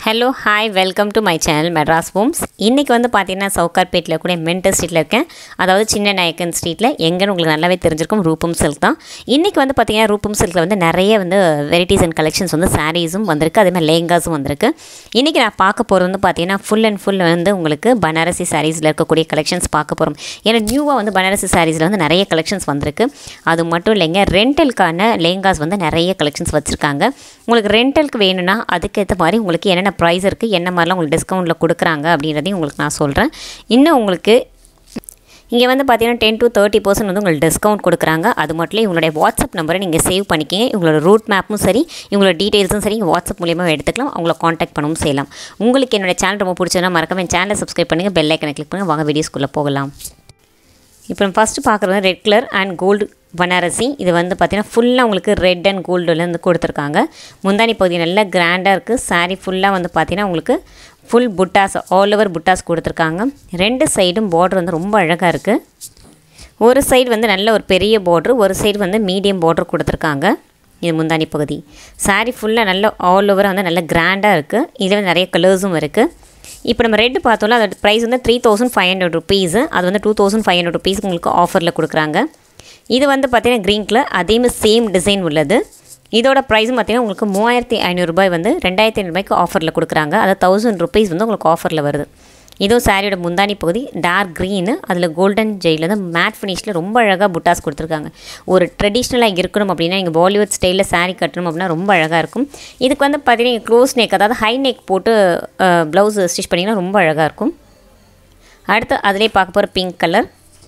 hello hi welcome to my channel Madras homes இன்றைக்கி வந்து பார்த்தீங்கன்னா சவுகார்பேட்டில் கூட மென்டல் ஸ்ட்ரீட்டில் இருக்கேன் அதாவது சின்ன நாயக்கன் ஸ்ட்ரீட்டில் எங்கன்னு உங்களுக்கு நல்லாவே தெரிஞ்சிருக்கும் ரூபம் சில்க் தான் இன்றைக்கி வந்து பார்த்தீங்கன்னா ரூபம் சில்கில் வந்து நிறைய வந்து வெரைட்டிஸ் அண்ட் கலெக்ஷன்ஸ் வந்து சாரீஸும் வந்திருக்கு அதே மாதிரி லேங்காஸும் வந்திருக்கு இன்றைக்கி நான் பார்க்க போகிறது வந்து பார்த்தீங்கன்னா ஃபுல் அண்ட் ஃபுல் வந்து உங்களுக்கு பனாரசி சாரீஸில் இருக்கக்கூடிய கலெக்ஷன்ஸ் பார்க்க போகிறோம் ஏன்னா நியூவாக வந்து பனாரசி சாரீஸில் வந்து நிறைய கலெக்ஷன்ஸ் வந்திருக்கு அது மட்டும் இல்லைங்க ரெண்டலுக்கான லேங்காஸ் வந்து நிறைய கலெக்ஷன்ஸ் வச்சுருக்காங்க உங்களுக்கு ரெண்டலுக்கு வேணும்னா அதுக்கேற்ற மாதிரி உங்களுக்கு என்னென்ன ப்ரைஸ் இருக்குது என்ன மாதிரிலாம் உங்களுக்கு டிஸ்கவுண்ட்டில் கொடுக்குறாங்க அப்படின்றதையும் உங்களுக்கு நான் சொல்கிறேன் இன்னும் உங்களுக்கு இங்கே வந்து பார்த்தீங்கன்னா டென் டு தேர்ட்டி பர்சன்ட் வந்து உங்களுக்கு டிஸ்கவுண்ட் கொடுக்குறாங்க அது மட்டும் இல்லை உங்களுடைய வாட்ஸ்அப் நம்பரை நீங்கள் சேவ் பண்ணிக்கிங்க உங்களோட ரூட் மேப்பும் சரி உங்களோட டீட்டெயில்ஸும் சரி வாட்ஸ்அப் மூலியமாக எடுத்துக்கலாம் அவங்கள காண்டாக்ட் பண்ணவும் செய்யலாம் உங்களுக்கு என்னோட சேனல் ரொம்ப பிடிச்சதுன்னா மறக்காம என் சேனலை சப்ஸ்கிரைப் பண்ணுங்கள் பெல் ஐக்கனை கிளிக் பண்ணுங்கள் வாங்க வீடியோஸ்குள்ளே போகலாம் இப்போ நம்ம ஃபஸ்ட்டு பார்க்குறது வந்து red colour and gold Banarasi இது வந்து பார்த்திங்கன்னா ஃபுல்லாக உங்களுக்கு ரெட் அண்ட் கோல்டுலேருந்து கொடுத்துருக்காங்க முந்தானி பகுதி நல்லா கிராண்டாக இருக்குது சாரீ ஃபுல்லாக வந்து பார்த்திங்கன்னா உங்களுக்கு ஃபுல் புட்டாஸ் ஆல் ஓவர் புட்டாஸ் கொடுத்துருக்காங்க ரெண்டு சைடும் பார்டர் வந்து ரொம்ப அழகாக இருக்குது ஒரு சைடு வந்து நல்ல ஒரு பெரிய பார்ட்ரு ஒரு சைடு வந்து மீடியம் பார்டர் கொடுத்துருக்காங்க இது முந்தானி பகுதி சாரீ ஃபுல்லாக நல்ல ஆல் ஓவராக வந்து நல்ல கிராண்டாக இருக்குது இதில் வந்து நிறைய கலர்ஸும் இருக்குது இப்போ நம்ம ரெட்டு பார்த்தோம்ல அதோட ப்ரைஸ் வந்து three thousand five hundred rupees அது வந்து டூ தௌசண்ட் ஃபைவ் ஹண்ட்ரட் ருபீஸ்க்கு உங்களுக்கு ஆஃபரில் கொடுக்குறாங்க இது வந்து பார்த்திங்கன்னா க்ரீன் கலர் அதேமாதிரி சேம் டிசைன் உள்ளது இதோட ப்ரைஸும் பார்த்திங்கன்னா உங்களுக்கு மூவாயிரத்தி ஐநூறுரூபாய் வந்து ரெண்டாயிரத்தி ஐநூறுபாய்க்கு ஆஃபரில் கொடுக்குறாங்க அது தௌசண்ட் ருபீஸ் வந்து உங்களுக்கு ஆஃபரில் வருது இதுவும் சாரியோட முந்தானி பகுதி டார்க் க்ரீனு அதில் கோல்டன் ஜெயில் வந்து மேட் ஃபினிஷில் ரொம்ப அழகாக புட்டாஸ் கொடுத்துருக்காங்க ஒரு ட்ரெடிஷ்னலாக இருக்கணும் அப்படின்னா நீங்கள் பாலிவுட் ஸ்டைலில் சாரீ கட்டணும் அப்படின்னா ரொம்ப அழகாக இருக்கும் இதுக்கு வந்து பார்த்தீங்கன்னா க்ளோஸ் நெக் அதாவது ஹை நெக் போட்டு ப்ளவுஸ் ஸ்டிச் பண்ணிங்கன்னா ரொம்ப அழகாக இருக்கும் அடுத்து அதிலே பார்க்க போகிற pink colour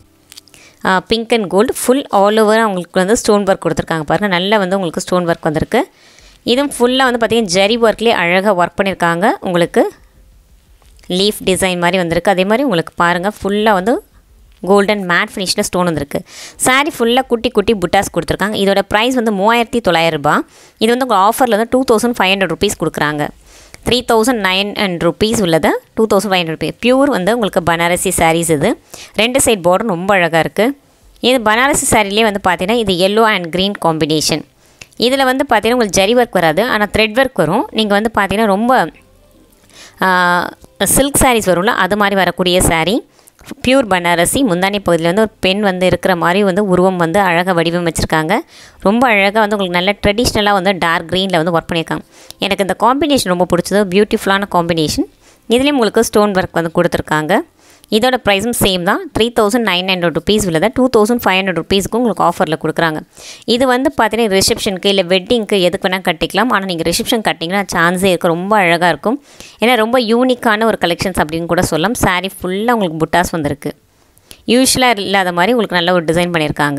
pink and gold full all over அவங்களுக்கு வந்து ஸ்டோன் ஒர்க் கொடுத்துருக்காங்க பாருங்கள் நல்லா வந்து உங்களுக்கு ஸ்டோன் ஒர்க் வந்திருக்கு இதுவும் ஃபுல்லாக வந்து பார்த்திங்கன்னா ஜரி ஒர்க்லேயே அழகாக ஒர்க் பண்ணியிருக்காங்க உங்களுக்கு லீஃப் டிசைன் மாதிரி வந்திருக்கு அதே மாதிரி உங்களுக்கு பாருங்கள் ஃபுல்லாக வந்து கோல்டன் மேட் ஃபினிஷில் ஸ்டோன் வந்திருக்கு சாரீ ஃபுல்லாக குட்டி குட்டி புட்டாஸ் கொடுத்துருக்காங்க இதோட ப்ரைஸ் வந்து மூவாயிரத்தி தொள்ளாயிரரூபா இது வந்து உங்கள் ஆஃபரில் வந்து two thousand five hundred rupees கொடுக்குறாங்க three thousand nine hundred rupees உள்ளது two thousand five hundred rupees pure வந்து உங்களுக்கு பனாரசி சாரீஸ் இது ரெண்டு சைட் பார்டர் ரொம்ப அழகாக இருக்குது இது பனாரசி சாரிலே வந்து பார்த்தீங்கன்னா இது எல்லோ அண்ட் க்ரீன் காம்பினேஷன் இதில் வந்து பார்த்தீங்கன்னா உங்களுக்கு ஜரி ஒர்க் வராது ஆனால் த்ரெட் ஒர்க் வரும் நீங்கள் வந்து பார்த்தீங்கன்னா ரொம்ப சில்க் சாரீஸ் வரும்ல அது மாதிரி வரக்கூடிய சாரீ பியூர் பனாரசி முந்தானி பகுதியில் வந்து ஒரு பெண் வந்து இருக்கிற மாதிரி வந்து உருவம் வந்து அழகாக வடிவம் வச்சுருக்காங்க ரொம்ப அழகாக வந்து உங்களுக்கு நல்ல ட்ரெடிஷ்னலாக வந்து டார்க் க்ரீனில் வந்து ஒர்க் பண்ணியிருக்காங்க எனக்கு இந்த காம்பினேஷன் ரொம்ப பிடிச்சது பியூட்டிஃபுல்லான காம்பினேஷன் இதுலேயும் உங்களுக்கு ஸ்டோன் ஒர்க் வந்து கொடுத்துருக்காங்க இதோட ப்ரைஸும் சேம் தான் three thousand nine hundred rupees உள்ளதை டூ தௌசண்ட் ஃபைவ் ஹண்ட்ரட் ருபீஸ்க்கு உங்களுக்கு ஆஃபரில் கொடுக்குறாங்க இது வந்து பார்த்தீங்கன்னா ரிசப்ஷனுக்கு இல்லை வெட்டிங்க்கு எதுக்கு வேணால் கட்டிக்கலாம் ஆனால் நீங்கள் ரிசப்ஷன் கட்டிங்கன்னா சான்ஸே இருக்குது ரொம்ப அழகாக இருக்கும் ஏன்னா ரொம்ப யூனிக்கான ஒரு கலெக்ஷன்ஸ் அப்படின்னு கூட சொல்லலாம் சாரீ ஃபுல்லாக உங்களுக்கு புட்டாஸ் வந்திருக்கு யூஸ்வலாக இல்லாத மாதிரி உங்களுக்கு நல்ல ஒரு டிசைன் பண்ணியிருக்காங்க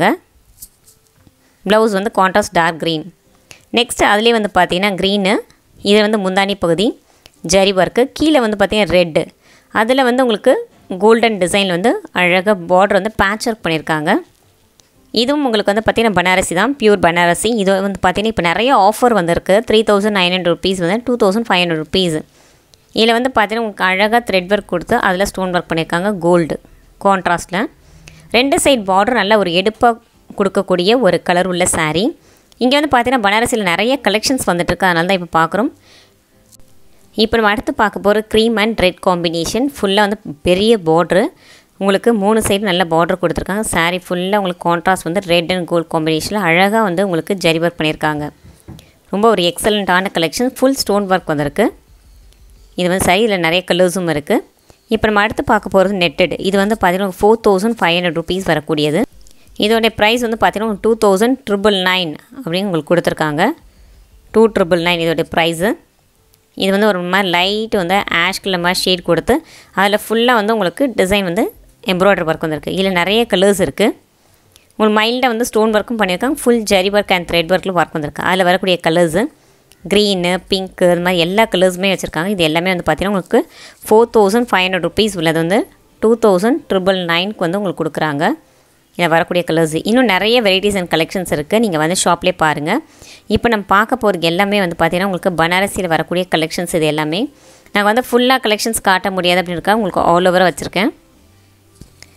ப்ளவுஸ் வந்து கான்ட்ராஸ்ட் டார்க் க்ரீன் நெக்ஸ்ட் அதுலேயே வந்து பார்த்தீங்கன்னா க்ரீனு இது வந்து முந்தானி பகுதி ஜரி ஒர்க்கு கீழே வந்து பார்த்தீங்கன்னா ரெட்டு அதில் வந்து உங்களுக்கு கோல்டன் டிசைன் வந்து அழகாக பார்டர் வந்து பேட்ச் ஒர்க் பண்ணியிருக்காங்க இதுவும் உங்களுக்கு வந்து பார்த்திங்கன்னா பனாரசி தான் பியூர் பனாரசி இது வந்து பார்த்திங்கன்னா இப்போ நிறைய ஆஃபர் வந்திருக்கு three thousand nine hundred rupees வந்து two thousand five hundred rupees இதில் வந்து பார்த்திங்கன்னா உங்களுக்கு அழகாக த்ரெட் ஒர்க் கொடுத்து அதில் ஸ்டோன் ஒர்க் பண்ணியிருக்காங்க கோல்டு கான்ட்ராஸ்ட்டில் ரெண்டு சைட் பார்டர் நல்ல ஒரு எடுப்பாக கொடுக்கக்கூடிய ஒரு கலர் உள்ள சாரீ இங்கே வந்து பார்த்திங்கன்னா பனாரசியில் நிறைய கலெக்ஷன்ஸ் வந்துட்டுருக்கு அதனால தான் இப்போ பார்க்குறோம் இப்போ நம்ம அடுத்து பார்க்க போகிற க்ரீம் அண்ட் ரெட் காம்பினேஷன் ஃபுல்லாக வந்து பெரிய பார்ட்ரு உங்களுக்கு மூணு சைடு நல்ல பார்டர் கொடுத்துருக்காங்க சாரீ ஃபுல்லாக உங்களுக்கு கான்ட்ராஸ்ட் வந்து ரெட் அண்ட் கோல்ட் காம்பினேஷனில் அழகாக வந்து உங்களுக்கு ஜரி ஒர்க் பண்ணியிருக்காங்க ரொம்ப ஒரு எக்ஸலண்ட்டான கலெக்ஷன் ஃபுல் ஸ்டோன் ஒர்க் வந்திருக்கு இது வந்து சரி இதில் நிறைய கலர்ஸும் இருக்குது இப்போ நம்ம அடுத்து பார்க்க போகிறது நெட்டட் இது வந்து பார்த்திங்கன்னா four thousand five hundred rupees வரக்கூடியது இதோடைய ப்ரைஸ் வந்து பார்த்திங்கன்னா டூ தௌசண்ட் ட்ரிபிள் நைன் அப்படின்னு உங்களுக்கு கொடுத்துருக்காங்க டூ ட்ரிபிள் நைன் இதோடைய ப்ரைஸு இது வந்து ஒரு மாதிரி லைட் வந்து ஆஷ் கலர் மாதிரி ஷேட் கொடுத்து அதில் ஃபுல்லாக வந்து உங்களுக்கு டிசைன் வந்து எம்ப்ராய்டரி ஒர்க் வந்திருக்கு இதில் நிறைய கலர்ஸ் இருக்குது உங்களுக்கு மைல்டாக வந்து ஸ்டோன் ஒர்க்கும் பண்ணியிருக்காங்க full zari work and thread ஒர்க்கில் ஒர்க் வந்திருக்கு அதில் வரக்கூடிய கலர்ஸு க்ரீனு பிங்க்கு அது மாதிரி எல்லா கலர்ஸுமே வச்சுருக்காங்க இது எல்லாமே வந்து பார்த்திங்கன்னா உங்களுக்கு four thousand five hundred rupees உள்ளது வந்து டூ தௌசண்ட் ட்ரிபிள் நைனுக்கு வந்து உங்களுக்கு கொடுக்குறாங்க இதில் வரக்கூடிய கலர்ஸ் இன்னும் நிறைய வெரைட்டிஸ் அண்ட் கலெக்ஷன்ஸ் இருக்குது நீங்கள் வந்து ஷாப்லேயே பாருங்கள் இப்போ நம்ம பார்க்க போகிறது எல்லாமே வந்து பார்த்திங்கன்னா உங்களுக்கு பனாரசியில் வரக்கூடிய கலெக்ஷன்ஸ் இது எல்லாமே நாங்கள் வந்து ஃபுல்லாக கலெக்ஷன்ஸ் காட்ட முடியாது அப்படின்னு இருக்கா உங்களுக்கு ஆல் ஓவராக வச்சுருக்கேன்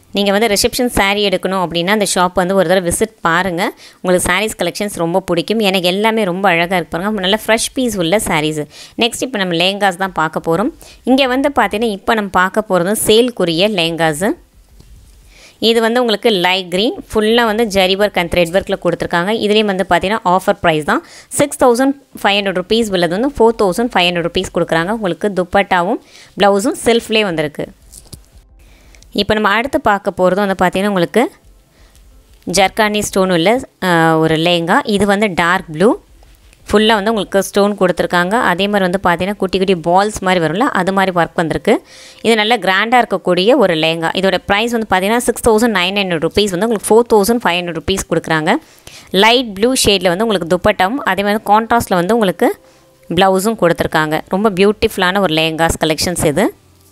நீங்கள் வந்து ரிசப்ஷன் saree எடுக்கணும் அப்படின்னா அந்த ஷாப் வந்து ஒரு தடவை விசிட் பாருங்கள் உங்களுக்கு sarees கலெக்ஷன்ஸ் ரொம்ப பிடிக்கும் எனக்கு எல்லாமே ரொம்ப அழகாக இருக்கு பாருங்க நல்ல ஃப்ரெஷ் பீஸ் உள்ள sarees நெக்ஸ்ட் இப்போ நம்ம லேங்காஸ் தான் பார்க்க போகிறோம் இங்கே வந்து பார்த்தீங்கன்னா இப்போ நம்ம பார்க்க போகிறது சேல்க்குரிய லேங்காஸு இது வந்து உங்களுக்கு லைட் க்ரீன் ஃபுல்லாக வந்து ஜரி ஒர்க் அண்ட் த்ரெட் ஒர்க்கில் கொடுத்துருக்காங்க இதுலேயும் வந்து பார்த்தீங்கன்னா ஆஃபர் ப்ரைஸ் தான் six thousand five hundred rupees உள்ளது வந்து four thousand five hundred rupees கொடுக்குறாங்க உங்களுக்கு துப்பட்டாவும் ப்ளவுஸும் செல்ஃப்லேயே வந்திருக்கு இப்போ நம்ம அடுத்து பார்க்க போகிறது வந்து பார்த்திங்கன்னா உங்களுக்கு ஜர்கானி ஸ்டோன் உள்ள அஹ், ஒரு லேங்கா இது வந்து டார்க் ப்ளூ ஃபுல்லாக வந்து உங்களுக்கு ஸ்டோன் கொடுத்துருக்காங்க அதே மாதிரி வந்து பார்த்தீங்கன்னா குட்டி குட்டி பால்ஸ் மாதிரி வரும்ல அது மாதிரி ஒர்க் வந்திருக்கு இது நல்ல கிராண்டாக இருக்கக்கூடிய ஒரு லேங்கா இதோட ப்ரைஸ் வந்து பார்த்தீங்கன்னா six thousand nine hundred rupees வந்து உங்களுக்கு four thousand five hundred rupees கொடுக்குறாங்க லைட் ப்ளூ ஷேடில் வந்து உங்களுக்கு துப்பட்டாவும் அதே மாதிரி கான்ட்ராஸ்ட்டில் வந்து உங்களுக்கு ப்ளவுஸும் கொடுத்துருக்காங்க ரொம்ப பியூட்டிஃபுல்லான ஒரு லேங்காஸ் கலெக்ஷன்ஸ் இது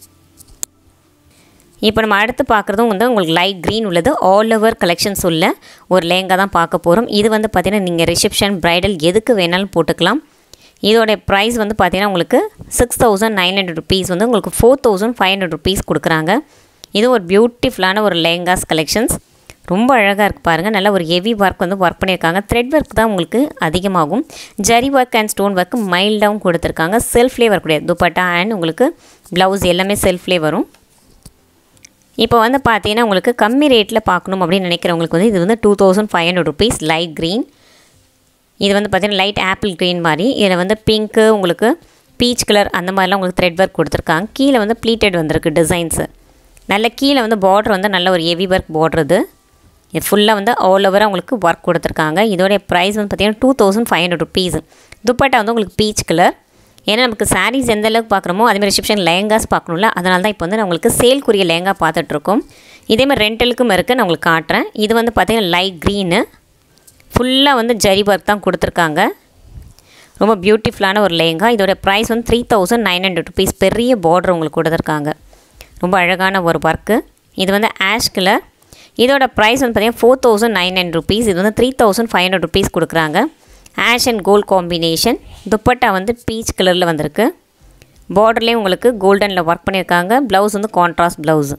இப்போ நம்ம அடுத்து பார்க்குறதும் வந்து உங்களுக்கு லைட் க்ரீன் உள்ளது ஆல் ஓவர் கலெக்ஷன்ஸ் உள்ள ஒரு லேங்கா தான் பார்க்க போகிறோம் இது வந்து பார்த்திங்கன்னா நீங்கள் ரிசப்ஷன் ப்ரைடல் எதுக்கு வேணாலும் போட்டுக்கலாம் இதோட ப்ரைஸ் வந்து பார்த்திங்கன்னா உங்களுக்கு six thousand nine hundred rupees வந்து உங்களுக்கு four thousand five hundred rupees கொடுக்குறாங்க இது ஒரு பியூட்டிஃபுல்லான ஒரு லேங்காஸ் கலெக்ஷன்ஸ் ரொம்ப அழகாக இருக்கு பாருங்கள் நல்ல ஒரு ஹெவி ஒர்க் வந்து ஒர்க் பண்ணியிருக்காங்க த்ரெட் ஒர்க் தான் உங்களுக்கு அதிகமாகும் zari work and stone work மைல்டாகவும் கொடுத்துருக்காங்க செல்ஃப்லேயே வரக்கூடிய துப்பட்டா அண்ட் உங்களுக்கு ப்ளவுஸ் எல்லாமே செல்ஃப்லேயே வரும் இப்போ வந்து பார்த்தீங்கன்னா உங்களுக்கு கம்மி ரேட்டில் பார்க்கணும் அப்படின்னு நினைக்கிறவங்களுக்கு வந்து இது வந்து two thousand five hundred rupees light green இது வந்து பார்த்தீங்கன்னா லைட் ஆப்பிள் க்ரீன் மாதிரி இதில் வந்து பிங்க்கு உங்களுக்கு பீச் கலர் அந்த மாதிரிலாம் உங்களுக்கு த்ரெட் ஒர்க் கொடுத்துருக்காங்க கீழே வந்து ப்ளீட்டட் வந்திருக்கு டிசைன்ஸு நல்ல கீழே வந்து பார்டர் வந்து நல்ல ஒரு ஹெவி ஒர்க் பார்டர் இது இது ஃபுல்லாக வந்து ஆல் ஓவராக உங்களுக்கு ஒர்க் கொடுத்துருக்காங்க இதோடைய ப்ரைஸ் வந்து பார்த்தீங்கன்னா two thousand five hundred rupees dupatta வந்து உங்களுக்கு பீச் கலர் ஏன்னா நமக்கு சாரீஸ் எந்த அளவுக்கு பார்க்குறோமோ அதேமாதிரி ரிசப்ஷன் லேங்காஸ் பார்க்கணும்ல அதனால தான் இப்போ வந்து நான் உங்களுக்கு சேல்க்குரிய லேங்கா பார்த்துட்ருக்கோம் இதேமாதிரி ரெண்டலுக்கும் இருக்குது நான் உங்களுக்கு காட்டுறேன் இது வந்து பார்த்தீங்கன்னா லைட் க்ரீனு ஃபுல்லாக வந்து ஜரி ஒர்க் தான் கொடுத்துருக்காங்க ரொம்ப பியூட்டிஃபுல்லான ஒரு லேங்கா இதோட ப்ரைஸ் வந்து three thousand nine hundred rupees பெரிய பார்டர் உங்களுக்கு கொடுத்துருக்காங்க ரொம்ப அழகான ஒரு ஒர்க்கு இது வந்து ஆஷ் கலர் இதோட ப்ரைஸ் வந்து பார்த்தீங்கன்னா four thousand nine hundred rupees இது வந்து three thousand five hundred rupees கொடுக்குறாங்க ash and gold combination dupatta வந்து பீச் கலரில் வந்திருக்கு பார்டர்லேயும் உங்களுக்கு கோல்டனில் ஒர்க் பண்ணியிருக்காங்க ப்ளவுஸ் வந்து கான்ட்ராஸ்ட் ப்ளவுஸு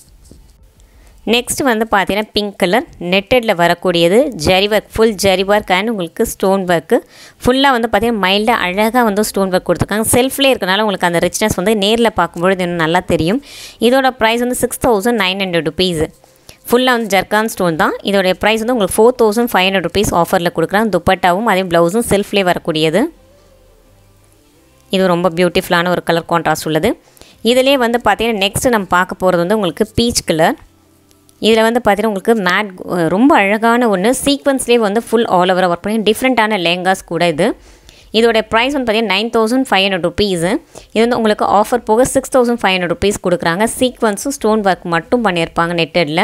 நெக்ஸ்ட் வந்து பார்த்தீங்கன்னா பிங்க் கலர் நெட்டடில் வரக்கூடியது zari work full zari work and உங்களுக்கு ஸ்டோன் ஒர்க்கு ஃபுல்லாக வந்து பார்த்தீங்கன்னா மைல்டாக அழகாக வந்து ஸ்டோன் ஒர்க் கொடுத்துருக்காங்க செல்ஃப்லேயே இருக்கனால உங்களுக்கு அந்த ரிச்னஸ் வந்து நேரில் பார்க்கும்பொழுது இன்னும் நல்லா தெரியும் இதோட ப்ரைஸ் வந்து six thousand nine hundred rupees ஃபுல்லாக வந்து ஜர்கான் ஸ்டோன் தான் இதோடைய ப்ரைஸ் வந்து உங்களுக்கு four thousand five hundred rupees ஆஃபரில் கொடுக்குறாங்க துப்பட்டாவும் அதே ப்ளவுஸும் செல்ஃப்லேயே வரக்கூடியது இது ரொம்ப பியூட்டிஃபுல்லான ஒரு கலர் கான்ட்ராஸ்ட் உள்ளது இதிலே வந்து பார்த்தீங்கன்னா நெக்ஸ்ட்டு நம்ம பார்க்க போகிறது வந்து உங்களுக்கு பீச் கலர் இதில் வந்து பார்த்தீங்கன்னா உங்களுக்கு மேட் ரொம்ப அழகான ஒன்று சீக்வன்ஸ்லேயே வந்து ஃபுல் ஆல் ஓவராக ஒர்க் பண்ணி டிஃப்ரெண்ட்டான லேங்காஸ் கூட இது இதோட ப்ரைஸ் வந்து பார்த்தீங்கன்னா nine thousand five hundred rupees இது வந்து உங்களுக்கு ஆஃபர் போக six thousand five hundred rupees கொடுக்குறாங்க சீக்வன்ஸும் ஸ்டோன் ஒர்க் மட்டும் பண்ணியிருப்பாங்க நெட்டடில்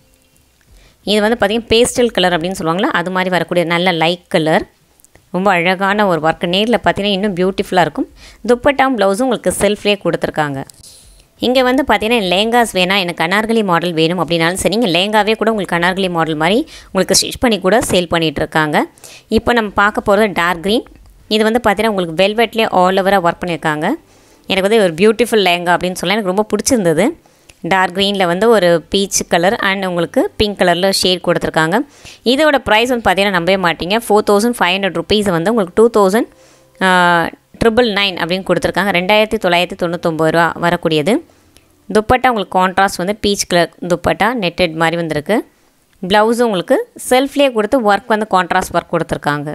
இது வந்து பார்த்திங்கன்னா பேஸ்டல் கலர் அப்படின்னு சொல்லுவாங்களா அது மாதிரி வரக்கூடிய நல்ல லைட் கலர் ரொம்ப அழகான ஒரு ஒர்க் நேரில் பார்த்தீங்கன்னா இன்னும் பியூட்டிஃபுல்லாக இருக்கும் துப்பட்டாம் ப்ளவுஸும் உங்களுக்கு செல்ஃப்லேயே கொடுத்துருக்காங்க இங்கே வந்து பார்த்தீங்கன்னா லேங்காஸ் வேணாம் எனக்கு அனார்கலி மாடல் வேணும் அப்படின்னாலும் சரி நீங்கள் லேங்காவே கூட உங்களுக்கு அனார்கலி மாடல் மாதிரி உங்களுக்கு ஸ்டிச் பண்ணி கூட சேல் பண்ணிகிட்ருக்காங்க இப்போ நம்ம பார்க்க போகிறது டார்க் க்ரீன் இது வந்து பார்த்தீங்கன்னா உங்களுக்கு வெல்வெட்லேயே ஆல் ஓவராக ஒர்க் பண்ணியிருக்காங்க எனக்கு வந்து ஒரு பியூட்டிஃபுல் லேங்கா அப்படின்னு சொல்ல எனக்கு ரொம்ப பிடிச்சிருந்தது டார்க் க்ரீனில் வந்து ஒரு பீச் கலர் அண்ட் உங்களுக்கு பிங்க் கலரில் ஷேட் கொடுத்துருக்காங்க இதோட ப்ரைஸ் வந்து பார்த்தீங்கன்னா நம்பவே மாட்டீங்க four thousand five hundred rupees வந்து உங்களுக்கு டூ தௌசண்ட் ட்ரிபிள் நைன் அப்படின்னு கொடுத்துருக்காங்க ரெண்டாயிரத்தி தொள்ளாயிரத்தி தொண்ணூத்தொம்பது ரூபா வரக்கூடியது துப்பட்டா உங்களுக்கு கான்ட்ராஸ்ட் வந்து பீச் கலர் துப்பட்டா நெட்டட் மாதிரி வந்திருக்கு ப்ளவுஸும் உங்களுக்கு செல்ஃப்லேயே கொடுத்து ஒர்க் வந்து கான்ட்ராஸ்ட் ஒர்க் கொடுத்துருக்காங்க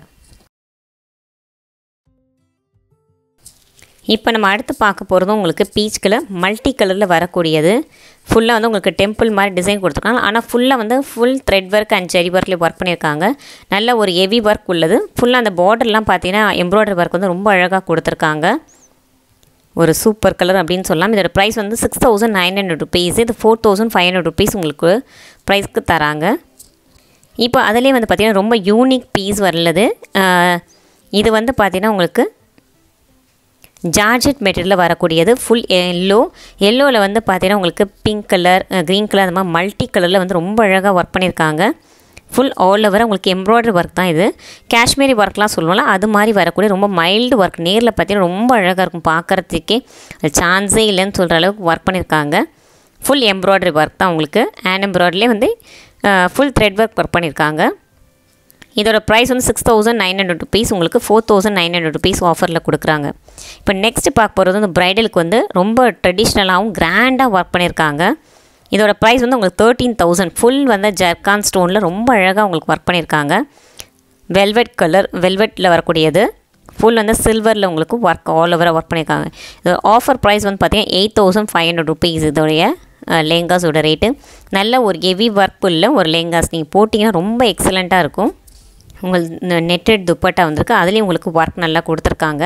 இப்போ நம்ம அடுத்து பார்க்க போகிறதும் உங்களுக்கு பீச் கலர் மல்டி கலரில் வரக்கூடியது ஃபுல்லாக வந்து உங்களுக்கு டெம்பிள் மாதிரி டிசைன் கொடுத்துருக்காங்க ஆனால் ஃபுல்லாக வந்து full thread work and zari ஒர்க்லேயே ஒர்க் பண்ணியிருக்காங்க நல்ல ஒரு ஹெவி ஒர்க் உள்ளது ஃபுல்லாக அந்த பார்டர்லாம் பார்த்தீங்கன்னா எம்ப்ராய்டரி ஒர்க் வந்து ரொம்ப அழகாக கொடுத்துருக்காங்க ஒரு சூப்பர் கலர் அப்படின்னு சொல்லலாம் இதோட ப்ரைஸ் வந்து six thousand nine hundred rupees இது four thousand five hundred rupees உங்களுக்கு ப்ரைஸ்க்கு தராங்க இப்போ அதிலே வந்து பார்த்திங்கன்னா ரொம்ப யூனிக் பீஸ் வரலது இது வந்து பார்த்திங்கன்னா உங்களுக்கு ஜார்ஜெட் மெட்டீரியலில் வரக்கூடியது ஃபுல் எல்லோ எல்லோவில் வந்து பார்த்தீங்கன்னா உங்களுக்கு பிங்க் கலர் க்ரீன் கலர் அந்த மாதிரி மல்டி கலரில் வந்து ரொம்ப அழகாக ஒர்க் பண்ணியிருக்காங்க ஃபுல் ஆல் ஓவர் உங்களுக்கு எம்ப்ராய்டரி ஒர்க் தான் இது காஷ்மீரி ஒர்க்லாம் சொல்லுவோம்ல அது மாதிரி வரக்கூடிய ரொம்ப மைல்டு ஒர்க் நேரில் பார்த்தீங்கன்னா ரொம்ப அழகாக இருக்கும் பார்க்குறதுக்கே சான்ஸே இல்லைன்னு சொல்கிற அளவுக்கு ஒர்க் பண்ணியிருக்காங்க ஃபுல் எம்ப்ராய்டரி ஒர்க் தான் உங்களுக்கு ஹேண்ட் எம்ப்ராய்டரிலே வந்து ஃபுல் த்ரெட் ஒர்க் ஒர்க் பண்ணியிருக்காங்க இதோட ப்ரைஸ் வந்து six thousand nine hundred rupees உங்களுக்கு four thousand nine hundred rupees ஆஃபரில் கொடுக்குறாங்க இப்போ நெக்ஸ்ட் பார்க்க போகிறது வந்து ப்ரைடலுக்கு வந்து ரொம்ப ட்ரெடிஷ்னலாகவும் கிராண்டாக ஒர்க் பண்ணியிருக்காங்க இதோட ப்ரைஸ் வந்து உங்களுக்கு தேர்ட்டீன் தௌசண்ட் ஃபுல் வந்து ஜர்கான் ஸ்டோனில் ரொம்ப அழகாக உங்களுக்கு ஒர்க் பண்ணியிருக்காங்க வெல்வெட் கலர் வெல்வெட்டில் வரக்கூடியது ஃபுல் வந்து சில்வரில் உங்களுக்கு ஒர்க் ஆல் ஓவராக ஒர்க் பண்ணியிருக்காங்க இது ஆஃபர் ப்ரைஸ் வந்து பார்த்தீங்கன்னா eight thousand five hundred rupees இதோடைய லேங்காஸோட ரேட்டு நல்ல ஒரு ஹெவி ஒர்க் உள்ள ஒரு லேங்காஸ் நீங்கள் போட்டிங்கன்னா ரொம்ப எக்ஸலண்ட்டாக இருக்கும் உங்கள் நெட்டட் துப்பட்டா வந்திருக்கு அதுலேயும் உங்களுக்கு ஒர்க் நல்லா கொடுத்துருக்காங்க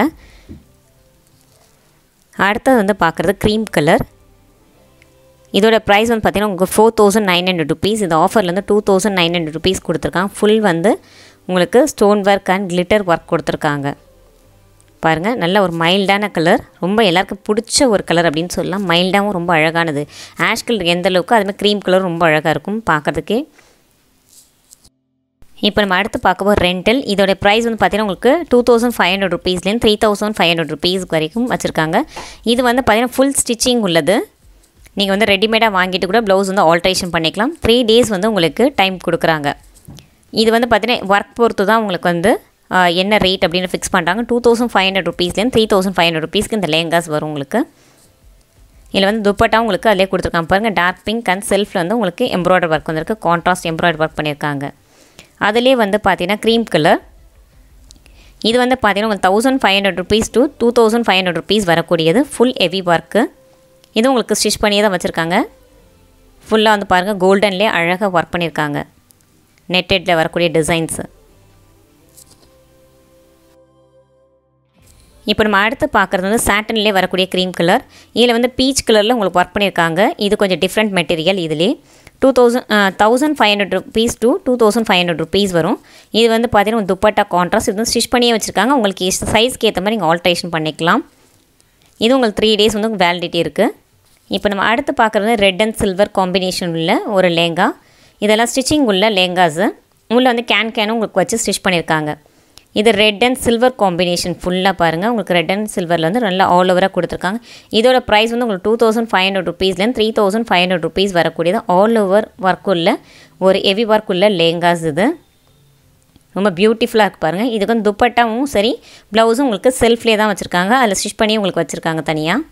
அடுத்தது வந்து பார்க்குறது க்ரீம் கலர் இதோட ப்ரைஸ் வந்து பார்த்திங்கன்னா உங்களுக்கு four thousand nine hundred rupees இந்த ஆஃபரில் வந்து two thousand nine hundred rupees கொடுத்துருக்காங்க ஃபுல் வந்து உங்களுக்கு stone work and glitter work கொடுத்துருக்காங்க பாருங்கள் நல்ல ஒரு மைல்டான கலர் ரொம்ப எல்லாருக்கும் பிடிச்ச ஒரு கலர் அப்படின்னு சொல்லலாம் மைல்டாகவும் ரொம்ப அழகானது ஆஷ் கலர் எந்த அளவுக்கு அதுமாதிரி க்ரீம் கலர் ரொம்ப அழகாக இருக்கும் பார்க்குறதுக்கே இப்போ நம்ம அடுத்து பார்க்க போகிற ரெண்டல் இதோட ப்ரைஸ் வந்து பார்த்தீங்கன்னா உங்களுக்கு டூ தௌசண்ட் ஃபைவ் ஹண்ட்ரட் ருபீஸ்லேருந்து three thousand five hundred rupees வரைக்கும் வச்சுருக்காங்க இது வந்து பார்த்தீங்கன்னா ஃபுல் ஸ்டிச்சிங் உள்ளது நீங்கள் வந்து ரெடிமேடாக வாங்கிட்டு கூட ப்ளவுஸ் வந்து ஆல்ட்ரேஷன் பண்ணிக்கலாம் த்ரீ டேஸ் வந்து உங்களுக்கு டைம் கொடுக்குறாங்க இது வந்து பார்த்தீங்கன்னா ஒர்க் பொறுத்து தான் உங்களுக்கு வந்து என்ன ரேட் அப்படின்னு ஃபிக்ஸ் பண்ணுறாங்க டூ தௌசண்ட் ஃபைவ் ஹண்ட்ரட் ருபீஸ்லேருந்து த்ரீ தௌசண்ட் ஃபைவ் ஹண்ட்ரட் ருபீஸ்க்கு இந்த லேங்காஸ் வரும் உங்களுக்கு இதில் வந்து துப்பட்டா உங்களுக்கு அதிலே கொடுத்துருக்காங்க பாருங்கள் டார்க் பிங்க் அண்ட் செல்ஃபில் வந்து உங்களுக்கு எம்ப்ராய்டர் ஒர்க் வந்திருக்கு கான்ட்ராஸ்ட் எம்ப்ராய்டர் ஒர்க் பண்ணியிருக்காங்க அதிலே வந்து பார்த்தீங்கன்னா க்ரீம் கலர் இது வந்து பார்த்தீங்கன்னா உங்களுக்கு thousand five hundred rupees to two thousand five hundred rupees வரக்கூடியது ஃபுல் ஹெவி ஒர்க்கு இது உங்களுக்கு ஸ்டிச் பண்ணியே தான் வச்சுருக்காங்க ஃபுல்லாக வந்து பாருங்கள் கோல்டன்லேயே அழகாக ஒர்க் பண்ணியிருக்காங்க நெட்டெட்டில் வரக்கூடிய டிசைன்ஸு இப்போ நம்ம அடுத்து பார்க்குறது வந்து சாட்டன்லேயே வரக்கூடிய க்ரீம் கலர் இதில் வந்து பீச் கலரில் உங்களுக்கு ஒர்க் பண்ணியிருக்காங்க இது கொஞ்சம் டிஃப்ரெண்ட் மெட்டீரியல் இதிலே two thousand thousand five hundred rupees two two thousand five hundred rupees வரும் இது வந்து பார்த்தீங்கன்னா துப்பட்டா கான்ட்ராஸ்ட் இது வந்து ஸ்டிச் பண்ணியே வச்சுருக்காங்க உங்களுக்கு சைஸ்க்கு ஏற்ற மாதிரி நீங்கள் ஆல்ட்ரேஷன் பண்ணிக்கலாம் இது உங்களுக்கு த்ரீ டேஸ் வந்து வேலிடிட்டி இருக்குது இப்போ நம்ம அடுத்து பார்க்குறது ரெட் அண்ட் சில்வர் காம்பினேஷன் உள்ள ஒரு லேங்கா இதெல்லாம் ஸ்டிச்சிங் உள்ள லேங்காஸு உள்ளே வந்து கேன் கேனும் உங்களுக்கு வச்சு ஸ்டிச் பண்ணியிருக்காங்க இது ரெட் அண்ட் சில்வர் காம்பினேஷன் ஃபுல்லாக பாருங்கள் உங்களுக்கு ரெட் அண்ட் சில்வரில் வந்து நல்லா ஆல் ஓவராக கொடுத்துருக்காங்க இதோட ப்ரைஸ் வந்து உங்களுக்கு டூ தௌசண்ட் ஃபைவ் ஹண்ட்ரட் ருபீஸ்லேருந்து three thousand five hundred rupees வரக்கூடியது ஆல் ஓவர் ஒர்க் உள்ள ஒரு ஹெவி ஒர்க் உள்ள லேங்காஸ் இது ரொம்ப பியூட்டிஃபுல்லாக இருக்குது பாருங்கள் இதுக்கு வந்து துப்பட்டாவும் சரி ப்ளவுஸும் உங்களுக்கு செல்ஃப்லேயே தான் வச்சுருக்காங்க அதில் ஸ்டிச் பண்ணி உங்களுக்கு வச்சுருக்காங்க தனியாக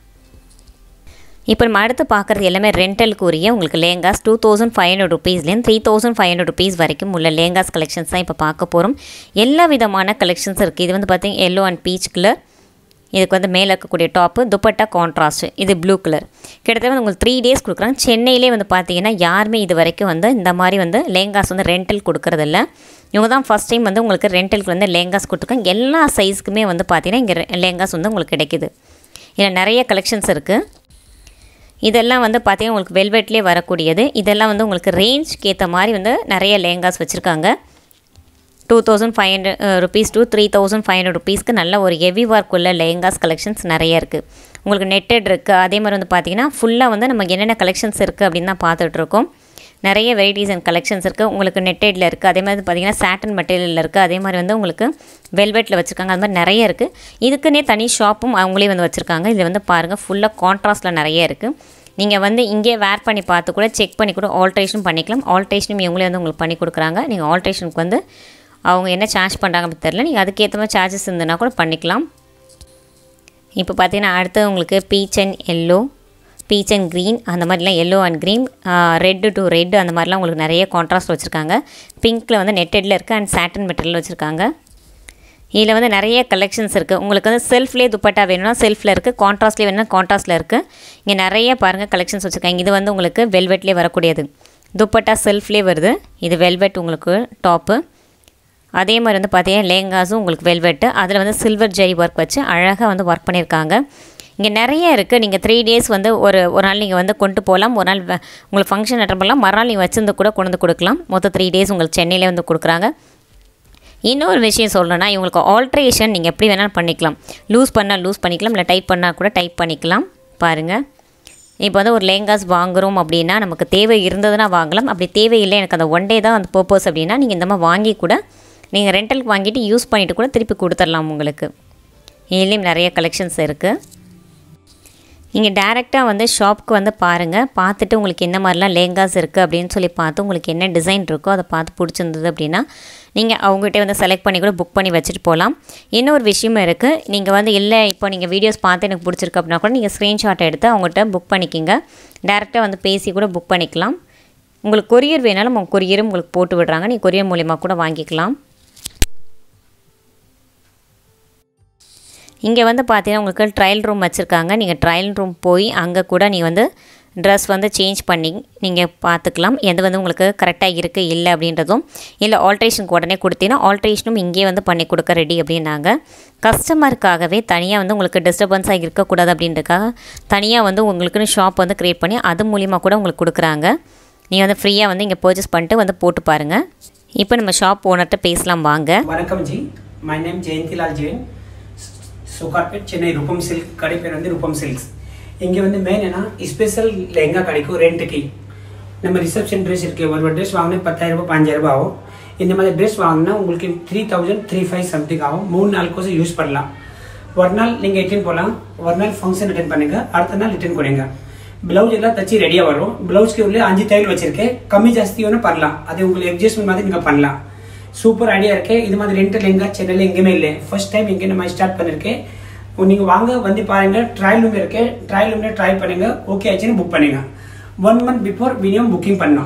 இப்போ நம்ம அடுத்து பார்க்குறது எல்லாமே ரெண்டலுக்கு உரிய உங்களுக்கு lehengas two thousand five hundred ருபீஸ்லேருந்து three thousand five hundred rupees வரைக்கும் உள்ள லேங்காஸ் கலெக்ஷன்ஸ் தான் இப்போ பார்க்க போகிறோம் எல்லா விதமான கலெக்ஷன்ஸ் இருக்குது இது வந்து பார்த்திங்கன்னா எல்லோ அண்ட் பீச் கலர் இதுக்கு வந்து மேலே இருக்கக்கூடிய டாப்பு துப்பட்டா கான்ட்ராஸ்ட் இது ப்ளூ கலர் கிட்டத்தட்ட வந்து உங்களுக்கு த்ரீ டேஸ் கொடுக்குறாங்க சென்னையிலே வந்து பார்த்தீங்கன்னா யாருமே இது வரைக்கும் வந்து இந்த மாதிரி வந்து லேங்காஸ் வந்து ரெண்டல் கொடுக்குறதில்ல இவங்க தான் ஃபஸ்ட் டைம் வந்து உங்களுக்கு ரெண்டலுக்கு வந்து லேங்காஸ் கொடுத்துருக்காங்க எல்லா சைஸ்க்குமே வந்து பார்த்தீங்கன்னா இங்கே லேங்காஸ் வந்து உங்களுக்கு கிடைக்குது இதில் நிறைய கலெக்ஷன்ஸ் இருக்குது இதெல்லாம் வந்து பார்த்திங்கன்னா உங்களுக்கு வெல்வெட்லேயே வரக்கூடியது இதெல்லாம் வந்து உங்களுக்கு ரேஞ்ச்க்கு ஏற்ற மாதிரி வந்து நிறைய லேங்காஸ் வச்சுருக்காங்க two thousand five hundred rupees two three thousand five hundred ருபீஸ்க்கு நல்ல ஒரு ஹெவி ஒர்க் உள்ள லேங்காஸ் கலெக்ஷன்ஸ் நிறைய இருக்குது உங்களுக்கு நெட்டட் இருக்குது அதே மாதிரி வந்து பார்த்திங்கன்னா ஃபுல்லாக வந்து நமக்கு என்னென்ன கலெக்ஷன்ஸ் இருக்குது அப்படின்னு தான் பார்த்துட்ருக்கோம் நிறைய வெரைட்டிஸ் அண்ட் கலெக்ஷன்ஸ் இருக்குது உங்களுக்கு நெட்டடில் இருக்குது அதே மாதிரி பார்த்திங்கன்னா சாட்டன் மெட்டீரியலில் இருக்குது அதே மாதிரி வந்து உங்களுக்கு வெல்வெட்டில் வச்சுருக்காங்க அது மாதிரி நிறைய இருக்குது இதுக்குன்னே தனி ஷாப்பும் அவங்களே வந்து வச்சுருக்காங்க இதில் வந்து பாருங்கள் ஃபுல்லாக கான்ட்ராஸ்ட்டில் நிறைய இருக்குது நீங்கள் வந்து இங்கே வேர் பண்ணி பார்த்து கூட செக் பண்ணி கூட ஆல்ட்ரேஷன் பண்ணிக்கலாம் ஆல்ட்ரேஷனும் இவங்களே வந்து உங்களுக்கு பண்ணி கொடுக்குறாங்க நீங்கள் ஆல்ட்ரேஷனுக்கு வந்து அவங்க என்ன சார்ஜ் பண்ணுறாங்க அப்படின்னு தெரில நீங்கள் அதுக்கேற்ற மாதிரி சார்ஜஸ் இருந்ததுன்னா கூட பண்ணிக்கலாம் இப்போ பார்த்தீங்கன்னா அடுத்து உங்களுக்கு peach and yellow peach and green அந்த மாதிரிலாம் yellow and green red to red அந்த மாதிரிலாம் உங்களுக்கு நிறைய கான்ட்ராஸ்ட் வச்சுருக்காங்க பிங்க்கில் வந்து நெட்டடில் இருக்குது அண்ட் சாட்டன் மெட்டீரியல் வச்சுருக்காங்க இதில் வந்து நிறைய கலெக்ஷன்ஸ் இருக்குது உங்களுக்கு வந்து செல்ஃப்லேயே துப்பட்டா வேணும்னா செல்ஃபில் இருக்குது கான்ட்ராஸ்ட்லேயே வேணும்னா கான்ட்ராஸ்ட்டில் இருக்குது இங்கே நிறைய பாருங்கள் கலெக்ஷன்ஸ் வச்சுருக்காங்க இது வந்து உங்களுக்கு வெல்வெட்லேயே வரக்கூடியது துப்பட்டா செல்ஃப்லேயே வருது இது வெல்வெட் உங்களுக்கு டாப்பு அதே மாதிரி வந்து பார்த்தீங்கன்னா லேங்காஸும் உங்களுக்கு வெல்வெட்டு அதில் வந்து சில்வர் ஜெரி ஒர்க் வச்சு அழகாக வந்து ஒர்க் பண்ணியிருக்காங்க இங்கே நிறைய இருக்குது நீங்கள் த்ரீ டேஸ் வந்து ஒரு ஒரு நாள் நீங்கள் வந்து கொண்டு போகலாம் ஒரு நாள் உங்களுக்கு ஃபங்க்ஷன் அட்டன் பண்ணலாம் மறுநாள் நீங்கள் வச்சிருந்து கூட கொண்டு வந்து கொடுக்கலாம் மொத்தம் த்ரீ டேஸ் உங்களுக்கு சென்னையிலே வந்து கொடுக்குறாங்க இன்னொரு விஷயம் சொல்லணும்னா இவங்களுக்கு ஆல்ட்ரேஷன் நீங்கள் எப்படி வேணாலும் பண்ணிக்கலாம் லூஸ் பண்ணால் லூஸ் பண்ணிக்கலாம் இல்லை டைப் பண்ணால் கூட டைப் பண்ணிக்கலாம் பாருங்கள் இப்போ வந்து ஒரு லேங்காஸ் வாங்குகிறோம் அப்படின்னா நமக்கு தேவை இருந்ததுன்னா வாங்கலாம் அப்படி தேவையில்லை எனக்கு அந்த ஒன் டே தான் அந்த பர்பஸ் அப்படின்னா நீங்கள் இந்த மாதிரி வாங்கி கூட நீங்கள் ரெண்டலுக்கு வாங்கிட்டு யூஸ் பண்ணிவிட்டு கூட திருப்பி கொடுத்துடலாம் உங்களுக்கு இதுலேயும் நிறைய கலெக்ஷன்ஸ் இருக்குது நீங்கள் டேரெக்டாக வந்து ஷாப்புக்கு வந்து பாருங்கள் பார்த்துட்டு உங்களுக்கு என்ன மாதிரிலாம் லேங்காஸ் இருக்குது அப்படின்னு சொல்லி பார்த்து உங்களுக்கு என்ன டிசைன் இருக்கோ அதை பார்த்து பிடிச்சிருந்தது அப்படின்னா நீங்கள் அவங்ககிட்ட வந்து செலக்ட் பண்ணி கூட புக் பண்ணி வச்சுட்டு போகலாம் இன்னொரு விஷயமும் இருக்குது நீங்கள் வந்து இல்லை இப்போ நீங்கள் வீடியோஸ் பார்த்து எனக்கு பிடிச்சிருக்கு அப்படின்னா கூட நீங்கள் ஸ்க்ரீன்ஷாட் எடுத்து அவங்ககிட்ட புக் பண்ணிக்கிங்க டேரெக்டாக வந்து பேசி கூட புக் பண்ணிக்கலாம் உங்களுக்கு கொரியர் வேணாலும் அவங்க கொரியரும் உங்களுக்கு போட்டு விடுறாங்க நீங்கள் கொரியர் மூலிமா கூட வாங்கிக்கலாம் இங்கே வந்து பார்த்தீங்கன்னா உங்களுக்கு ட்ரையல் ரூம் வச்சுருக்காங்க நீங்கள் ட்ரையல் ரூம் போய் அங்கே கூட நீங்கள் வந்து ட்ரெஸ் வந்து சேஞ்ச் பண்ணி நீங்கள் பார்த்துக்கலாம் எது வந்து உங்களுக்கு கரெக்டாக இருக்குது இல்லை அப்படின்றதும் இல்லை ஆல்ட்ரேஷனுக்கு உடனே கொடுத்தீங்கன்னா ஆல்ட்ரேஷனும் இங்கேயே வந்து பண்ணி கொடுக்க ரெடி அப்படின்னாங்க கஸ்டமருக்காகவே தனியாக வந்து உங்களுக்கு டிஸ்டர்பன்ஸாக இருக்கக்கூடாது அப்படின்றதுக்காக தனியாக வந்து உங்களுக்குன்னு ஷாப் வந்து க்ரியேட் பண்ணி அது மூலிமா கூட உங்களுக்கு கொடுக்குறாங்க நீங்கள் வந்து ஃப்ரீயாக வந்து இங்கே பர்ச்சேஸ் பண்ணிட்டு வந்து போட்டு பாருங்கள் இப்போ நம்ம ஷாப் ஓனர்கிட்ட பேசலாம் வாங்க வணக்கம் ji my name Jayantilal Jain Sowcarpet Chennai Roopam silk கடை பேர் வந்து ரூபம் சில்க்ஸ் இங்கே வந்து மெயின் என்ன ஸ்பெஷல் லெஹங்கா கிடைக்கும் ரெண்ட்டுக்கு நம்ம ரிசப்ஷன் ட்ரெஸ் இருக்கு ஒரு ட்ரெஸ் வாங்கினா பத்தாயிரம் ரூபாய் பாஞ்சாயிரம் ரூபாய் ஆகும் இந்த மாதிரி ட்ரெஸ் வாங்கினா உங்களுக்கு three thousand three five something ஆகும் மூணு நாளுக்கோசம் யூஸ் பண்ணலாம் ஒரு நாள் நீங்கள் ரிட்டர்ன் போகலாம் ஒரு நாள் ஃபங்க்ஷன் ரிட்டர்ன் பண்ணுங்க அடுத்த நாள் ரிட்டர்ன் கொடுங்க பிளவுஸ் எல்லாம் தச்சு ரெடியாக வரும் பிளவுஸ்க்கு உள்ள அஞ்சு தையல் வச்சிருக்கேன் கம்மி ஜாஸ்தி வேணும் பண்ணலாம் அது உங்களுக்கு அட்ஜஸ்ட்மெண்ட் மாதிரி நீங்கள் பண்ணலாம் சூப்பர் ஐடியா இருக்கு இது மாதிரி ரெண்ட் லெங்கா சென்னையில் எங்கேயுமே இல்லை ஃபர்ஸ்ட் டைம் இங்கே நம்ம ஸ்டார்ட் பண்ணிருக்கேன் நீங்கள் வாங்க வந்து பாருங்க ட்ரையல் ரூம் இருக்கு ட்ரையல் ரூம்ல ட்ரை பண்ணுங்க ஓகே ஆச்சுன்னு புக் பண்ணுங்க one month before minimum booking பண்ணோம்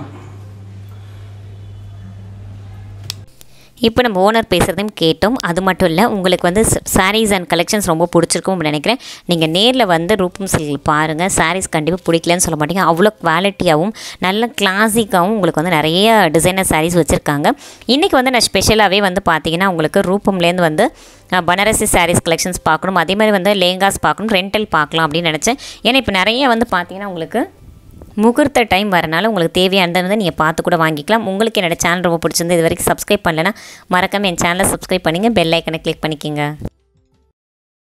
இப்போ நம்ம ஓனர் பேசுகிறதையும் கேட்டோம் அது மட்டும் இல்லை உங்களுக்கு வந்து சாரீஸ் அண்ட் கலெக்ஷன்ஸ் ரொம்ப பிடிச்சிருக்கும் அப்படின்னு நினைக்கிறேன் நீங்கள் நேரில் வந்து ரூபம் சில்கில் பாருங்கள் சாரீஸ் கண்டிப்பாக பிடிக்கலன்னு சொல்ல மாட்டீங்க அவ்வளோ குவாலிட்டியாகவும் நல்ல கிளாசிக்காகவும் உங்களுக்கு வந்து நிறைய டிசைனர் சாரீஸ் வச்சுருக்காங்க இன்றைக்கி வந்து நான் ஸ்பெஷலாகவே வந்து பார்த்தீங்கன்னா உங்களுக்கு ரூபம்லேருந்து வந்து அஹ், பனாரசி சாரீஸ் கலெக்ஷன்ஸ் பார்க்கணும் அதே மாதிரி வந்து லேங்காஸ் பார்க்கணும் ரெண்டல் பார்க்கலாம் அப்படின்னு நினச்சேன் ஏன்னா இப்போ நிறைய வந்து பார்த்தீங்கன்னா உங்களுக்கு முகூர்த்த டைம் வரனால உங்களுக்கு தேவையானதை வந்து நீங்கள் பார்த்து கூட வாங்கிக்கலாம் உங்களுக்கு என்னோட சேனல் ரொம்ப பிடிச்சிருந்து இது வரைக்கும் சப்ஸ்கிரைப் பண்ணலைன்னா மறக்காம என் சேனலை சப்ஸ்கிரைப் பண்ணுங்கள் பெல் ஐக்கனை கிளிக் பண்ணிக்கோங்க